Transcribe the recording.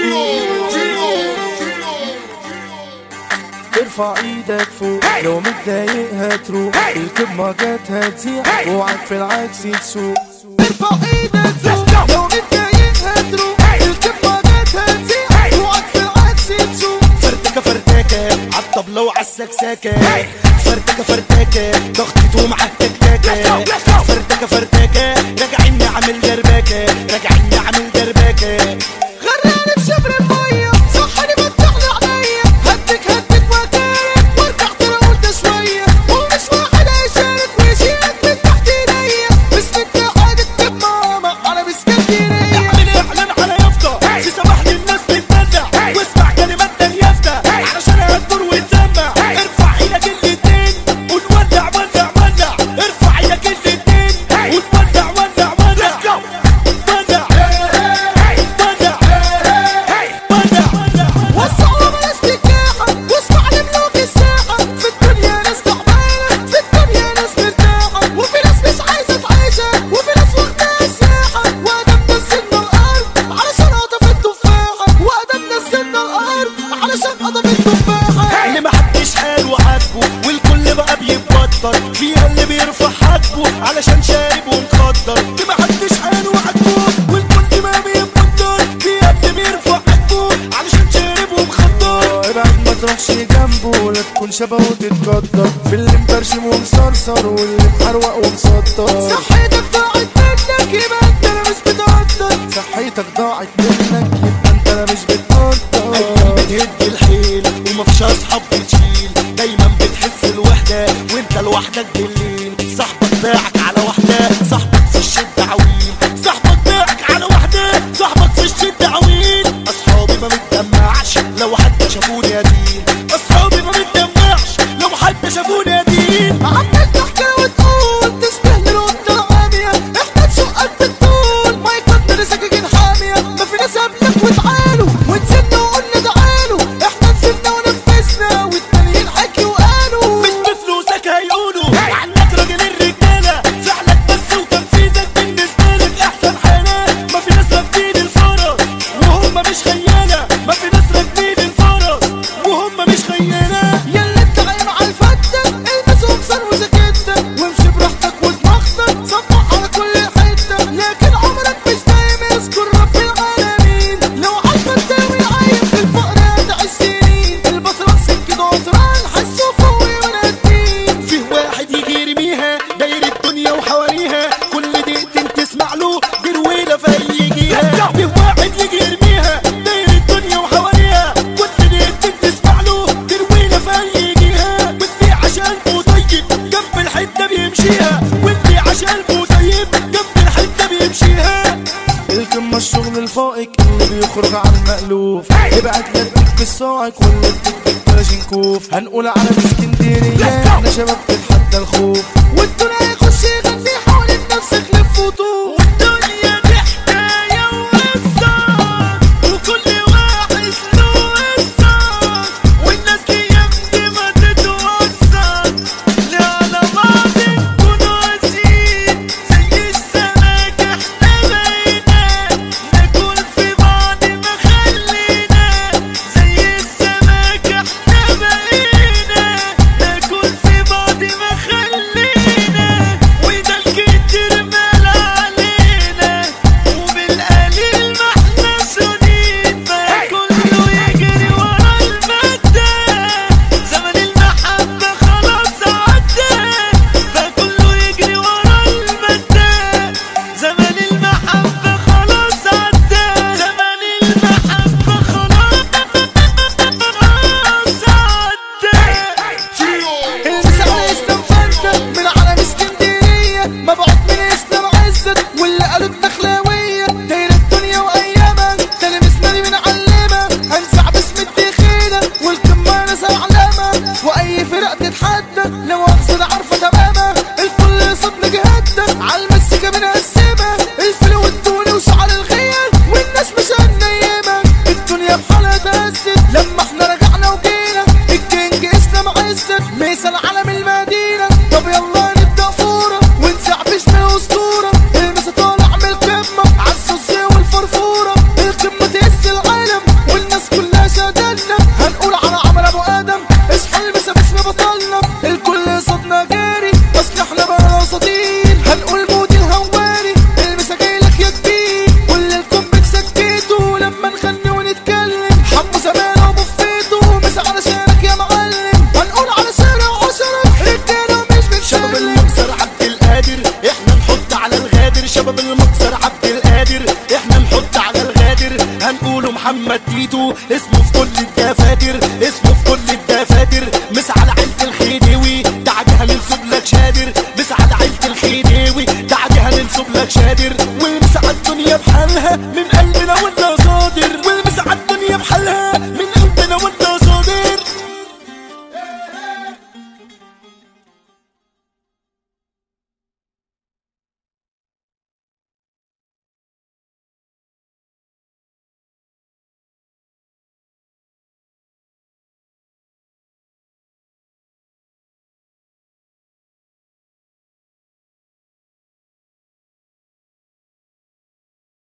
ارفع ايدك فوق لو متضايق هتروح الكمجات هتزيع اوعك في العكس تسوق ارفع ايدك فوق لو متضايق هتروح الكمجات هتزيع اوعك في العكس تسوق فرتكة فرتكة عالطبلة وعالسكسكة فرتكة فرتكة ضغطته معاك تكتكة فرتكة فرتكة راجعين نعمل دربكة راجعين نعمل دربكة غرقاني في شبر المية صحني فتحلي عينيا هدك هدك واتارك وارجع ترى قلت شوية ومش واحد هيشارك ويشيلك من تحت ايديا باسم اتحاد التب ماما انا باسكندرية اعمل اعلان على يافطة في صباح للناس بتدلع واسمع كلمات اليافطة علشان هتدور وتسمع ارفع ايدك الاتنين ونولع ولع ولع ارفع ايدك الاتنين ونولع ولع ولع ولع ولع ولع وسعوا بلاش تكاحة واسمع لملوك الساحة في الدنيا ناس تعبانة في الدنيا ناس مرتاحة وفي ناس مش عايزة تعيشها وفي ناس واخداها الساحة وادم نزلنا الأرض علشان قطف التفاحة وادم نزلنا الأرض علشان قطف التفاحة اللي محدش قال وعاتبه والكل بقى بيتبطل فيها اللي بيرفع حاجبه علشان شارب ومخدر اللي محدش قال وعاتبه والكل بقى بيتبطل فيها اللي بيرفع حاجبه علشان شارب ومخدر ابعد ما تروحش جنبه لا تكون شبهه وتتقدر في اللي مبرشم ومصرصر واللي محروق ومسطر صحتك ضاعت منك يبقى انت لا مش بتقدر صحتك ضاعت منك يبقى انت لا مش بتقدر ايام بتهد الحيل ومفيش اصحاب بتشيل دايما بتحس الوحدة وانت لوحدك بالليل صاحبك باعك على واحدة صاحبك في الشدة عويل صاحبك باعك على واحدة صاحبك في الشدة عويل اصحابي ما متدمعش لو حد شافوني يدين اصحابي ما متدمعش لو حد شافوني يدين عمال تحكي وتقول تستهبل وانت عامية احنا تشقك بالطول ما يقدر سكاكين حامية ما في ناس قبلك وتعالوا ونزلنا وقلنا تعالوا احنا نزلنا ونفذنا والتانيين حكي وقالوا مش بفلوسك هيقولوا عنك راجل الرجالة فعلك بس وتنفيذك بالنسبة لك أحسن حالة ما في ناس راكبين الفرس وهم مش خيالة ما في ناس راكبين الفرس وهم مش خيالة يلا انت غايب على الفتة البس وبصر وزكتة وامشي براحتك ودماغتك صبح على كل حتة لكن عمرك مش دايم يذكر رب العالمين لو عارفة تساوي عايم في الفقر هتعيش سنين البصرة سكة قطران حسوا فوق ونادين فيه واحد يجي يرميها داير الدنيا وحواليها كل دقيقتين تسمع له دي رويلة في أي جهة فيه واحد يجي يرميها داير الدنيا وحواليها كل دقيقتين تسمع له دي رويلة في أي جهة واللي عشان طيب جنب الحتة بيمشيها واللي عشان طيب جنب الحتة بيمشيها الكلمة الشغل الفائق اللي بيخرج عن المألوف ابعت نديك بالصاعق واللي بتكتب كلاشينكوف هنقول على اسكندرية احنا شباب تتحدى الخوف والدنيا يخش يغني حوالين نفسك لف وطوف الدنيا دي حكاية وقصة وكل واحد له قصة والناس دي يمدي ما تتوصل لا على بعض نكونوا قاسيين زي السمك احنا بقينا ناكل في بعض ما خلينا زي السمك احنا بقينا ناكل في بعض ما خلينا عبد القادر احنا نحط على الغادر هنقوله محمد تيتو اسمه في كل الدفاتر اسمه في كل الدفاتر مس على عيلة الخديوي تعالى هننسب لك شادر مس على عيلة الخديوي تعالى هننسب لك شادر والمس على الدنيا بحالها من قلبنا والنار